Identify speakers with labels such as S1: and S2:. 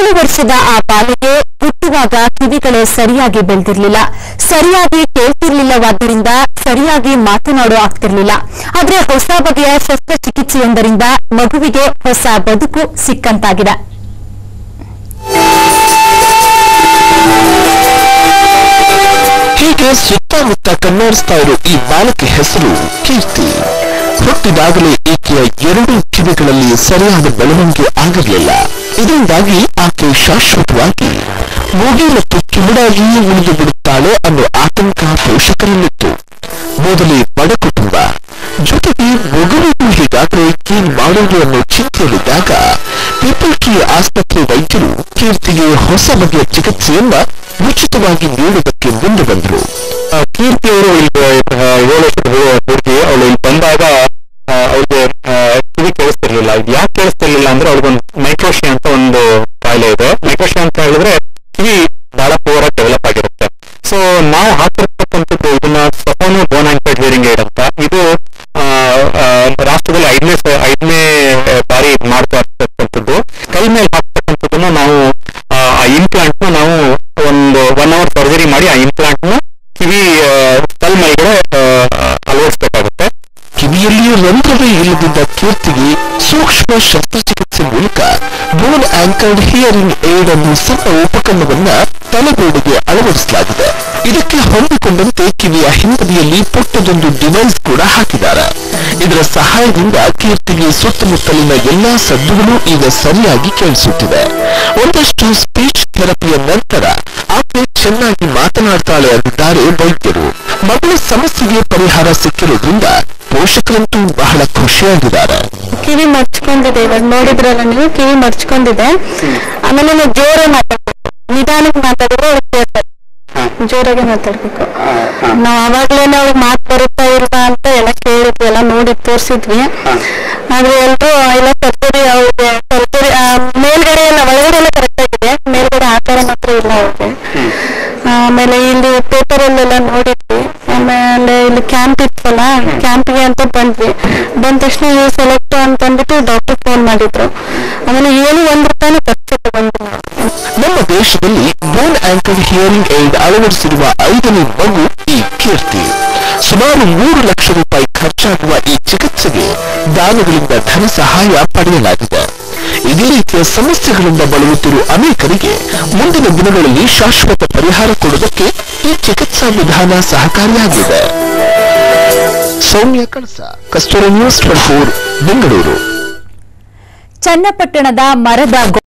S1: ಏಳು ವರ್ಷದ ಆ ಬಾಲಿಗೆ ಹುಟ್ಟುವಾಗ ಕಿವಿಗಳು ಸರಿಯಾಗಿ ಬೆಳೆದಿರ್ಲಿಲ್ಲ ಸರಿಯಾಗಿ ಕೇಳ್ತಿರ್ಲಿಲ್ಲವಾದ್ದರಿಂದ ಸರಿಯಾಗಿ ಮಾತನಾಡೋ ಆಗ್ತಿರ್ಲಿಲ್ಲ ಆದ್ರೆ ಹೊಸ ಬಗೆಯ ಶಸ್ತ್ರಚಿಕಿತ್ಸೆಯೊಂದರಿಂದ ಮಗುವಿಗೆ ಹೊಸ ಬದುಕು ಸಿಕ್ಕಂತಾಗಿದೆ
S2: ಹೀಗೆ ಸುತ್ತಮುತ್ತ ಕಣ್ಣೋಡಿಸ್ತಾ ಇರೋ ಈ ಬಾಲಕಿ ಹೆಸರು ಕೀರ್ತಿ ಹುಟ್ಟಿದಾಗಲೇ ಈಕೆಯ ಎರಡೂ ಕಿವಿಗಳಲ್ಲಿ ಸರಿಯಾದ ಬೆಳವಣಿಗೆ ಆಗಿರಲಿಲ್ಲ ಇದರಿಂದಾಗಿ ಆಕೆ ಶಾಶ್ವತವಾಗಿ ಮೂಗಿ ಮತ್ತು ಕಿವಿಡಾಗಿಯೇ ಉಳಿದು ಬಿಡುತ್ತಾಳೆ ಅನ್ನೋ ಆತಂಕ ಪೋಷಕರಲ್ಲಿತ್ತು ಮೊದಲೇ ಬಡ ಕುಟುಂಬ ಜೊತೆಗೆ ಮಗುವಿಗೂ ಹೀಗಾದ್ರೆ ಏನ್ ಮಾಡೋದು ಅನ್ನೋ ಚಿಂತೆಯಲ್ಲಿದ್ದಾಗ ಪೀಪಲ್ ಕಿ ಆಸ್ಪತ್ರೆ ವೈದ್ಯರು ಕೀರ್ತಿಗೆ ಹೊಸ ಬಗೆಯ ಚಿಕಿತ್ಸೆಯನ್ನ ಉಚಿತವಾಗಿ ನೀಡುವುದಕ್ಕೆ ಮುಂದೆ ಬಂದರು
S3: ಕೀರ್ತಿ ಅವರು ಇಲ್ಲಿ ಆ, ಏಳು ವರ್ಷದ ಹು- ಹುಡುಗಿ ಅವಳು ಇಲ್ಲಿ ಬಂದಾಗ ಆ, ಅವ್ಳಿಗೆ ಆ, ಕಿವಿ ಕೇಳಿಸ್ತಿರ್ಲಿಲ್ಲ ಇದು ಯಾಕೆ ಕೇಳಿಸ್ತಿರ್ಲಿಲ್ಲ ಅಂದ್ರೆ ಅವ್ಳಿಗೊಂದು ಮೈಕ್ರೋಶಿ ಅಂತ ಒಂದು ಕಾಯಿಲೆ ಇದೆ ಮೈಕ್ರೋಶಿ ಅಂತ ಹೇಳಿದ್ರೆ ಕಿವಿ ಬಹಳ ಪೂರ್ ಡೆವಲಪ್ ಆಗಿರುತ್ತೆ ಸೊ ನಾವು ಹಾಕಿರ್ತಕ್ಕಂಥದ್ದು ಇದನ್ನ ಸಫೋನು ಬೋನ್ ಆಂಕೆಡ್ ಹಿಯರಿಂಗ್ ಏಡ್ ಅಂತ ಇದು ಆ, ಆ, ರಾಷ್ಟ್ರದಲ್ಲಿ ಐದನೇ ಸ- ಐದನೇ ಬಾರಿ ಇದ್ ಮಾಡ್ತಾ ಇರ್ತಕ್ಕಂಥದ್ದು ಕೈ ಮೇಲೆ ಹಾಕ್ತಕ್ಕಂಥದ್ದನ್ನ ನಾವು ಆ, ಆ ಇಂಪ್ಲಾಂಟ್ ನ ನಾವು ಒಂದು ಒನ್ ಅವರ್ ಸರ್ಜರಿ ಮಾಡಿ ಆ ಇಂಪ್ಲಾಂಟ್ ನ ಕಿವಿ ಕಲ್ ಮೇಲ್ಗಡೆ ಆ, ಅಳವಡಿಸ್ಬೇಕಾಗುತ್ತೆ
S2: ಕಿವಿಯಲ್ಲಿ ರಂಧ್ರವೇ ಇಲ್ಲದಿದ್ದ ಕೀರ್ತಿಗೆ ಸೂಕ್ಷ್ಮ ಶಸ್ತ್ರಚಿಕಿತ್ಸೆ ಮೂಲಕ ಬೋನ್ ಆಂಕರ್ಡ್ ಹಿಯರಿಂಗ್ ಏಡ್ ಅನ್ನೋ ಸಣ್ಣ ಉಪಕರಣವನ್ನ ತಲೆಗೋಡೆಗೆ ಅಳವಡಿಸಲಾಗಿದೆ ಇದಕ್ಕೆ ಹೊಂದಿಕೊಂಡಂತೆ ಕಿವಿಯ ಹಿಂಬದಿಯಲ್ಲಿ ಪುಟ್ಟದೊಂದು ಡಿವೈಸ್ ಕೂಡ ಹಾಕಿದ್ದಾರೆ ಇದರ ಸಹಾಯದಿಂದ ಕೀರ್ತಿಗೆ ಸುತ್ತಮುತ್ತಲಿನ ಎಲ್ಲಾ ಸದ್ದುಗಳು ಈಗ ಸರಿಯಾಗಿ ಕೇಳಿಸುತ್ತಿವೆ ಒಂದಷ್ಟು ಸ್ಪೀಚ್ ಥೆರಪಿಯ ನಂತರ ಆಕೆ ಚೆನ್ನಾಗಿ ಮಾತನಾಡ್ತಾಳೆ ಅಂದಿದ್ದಾರೆ ವೈದ್ಯರು ಮಗಳ ಸಮಸ್ಯೆಗೆ ಪರಿಹಾರ ಸಿಕ್ಕಿರೋದ್ರಿಂದ ಪೋಷಕರಂತೂ ಬಹಳ ಖುಷಿಯಾಗಿದ್ದಾರೆ
S1: ಕಿವಿ ಮರ್ಚ್ಕೊಂಡಿದೆ ಇವಾಗ ನೋಡಿದ್ರಲ್ಲ ನೀವು ಕಿವಿ ಮರ್ಚ್ಕೊಂಡಿದೆ ಆಮೇಲೆ ನಾವು ಜೋರಾಗಿ ಮಾತಾಡ್ಬೇಕು ನಿಧಾನಕ್ಕೆ ಮಾತಾಡಿದ್ರೆ ಅವ್ರಿಗೆ ಕೇಳ್ತಾರೆ ಜೋರಾಗಿ ಮಾತಾಡ್ಬೇಕು ನಾವ್ ಅವಾಗ್ಲೇನೆ ಅವ್ರಿಗೆ ಮಾತು ಬರುತ್ತಾ ಇಲ್ವಾ ಅಂತ ಎಲ್ಲ ಕೇಳಿದ್ವಿ ಎಲ್ಲ ನೋಡಿ ತೋರ್ಸಿದ್ವಿ ಆದ್ರೆ ಎಲ್ರು ಇಲ್ಲ ಸರ್ಜರಿ ಅವ್ರಿಗೆ ಸರ್ಜರಿ ಮೇಲ್ಗಡೆ ಎಲ್ಲ ಒಳಗಡೆ ಎಲ್ಲ ಕರೆಕ್ಟ್ ಆಗಿದೆ ಮೇಲ್ಗಡೆ ಆಕಾರ ಮಾತ್ರ ಇಲ್ಲ ಅವ್ರಿಗೆ ಆಮೇಲೆ ಇಲ್ಲಿ ಪೇಪರ್ ಅಲ್ಲೆಲ್ಲ ನೋಡಿದ್ವಿ ಆಮೇಲೆ ಇಲ್ಲಿ ಕ್ಯಾಂಪ್ ಇತ್ತಲ್ಲ ಕ್ಯಾಂಪ್ಗೆ ಅಂತ ಬಂದ್ವಿ ಬಂದ ತಕ್ಷಣ ನೀವು ಸೆಲೆಕ್ಟ್ ಅಂತ ಅಂದ್ಬಿಟ್ಟು ಡಾಕ್ಟರ್ ಫೋನ್ ಮಾಡಿದ್ರು ಆಮೇಲೆ ಏನು ಒಂದ್ ರೂಪಾಯಿ ಖರ್ಚು ತಗೊಂಡ್ರು
S2: ನಮ್ಮ ದೇಶದಲ್ಲಿ ಬೋನ್ ಆಂಕರ್ ಹಿಯರಿಂಗ್ ಏಡ್ ಅಳವಡಿಸಿರುವ ಐದನೇ ಮಗು ಈ ಕೀರ್ತಿ ಸುಮಾರು ಮೂರು ಲಕ್ಷ ರೂಪಾಯಿ ಖರ್ಚಾಗುವ ಈ ಚಿಕಿತ್ಸೆಗೆ ದಾನಿಗಳಿಂದ ಧನ ಸಹಾಯ ಪಡೆಯಲಾಗಿದೆ ಇದೇ ರೀತಿಯ ಸಮಸ್ಯೆಗಳಿಂದ ಬಳಲುತ್ತಿರುವ ಅನೇಕರಿಗೆ ಮುಂದಿನ ದಿನಗಳಲ್ಲಿ ಶಾಶ್ವತ ಪರಿಹಾರ ಕೊಡುವುದಕ್ಕೆ ಈ ಚಿಕಿತ್ಸಾ ವಿಧಾನ ಸಹಕಾರಿಯಾಗಿದೆ Soumya Kalasa Kasturi news twenty four Bengaluru
S1: ಚನ್ನಪಟ್ಟಣದ ಮರದ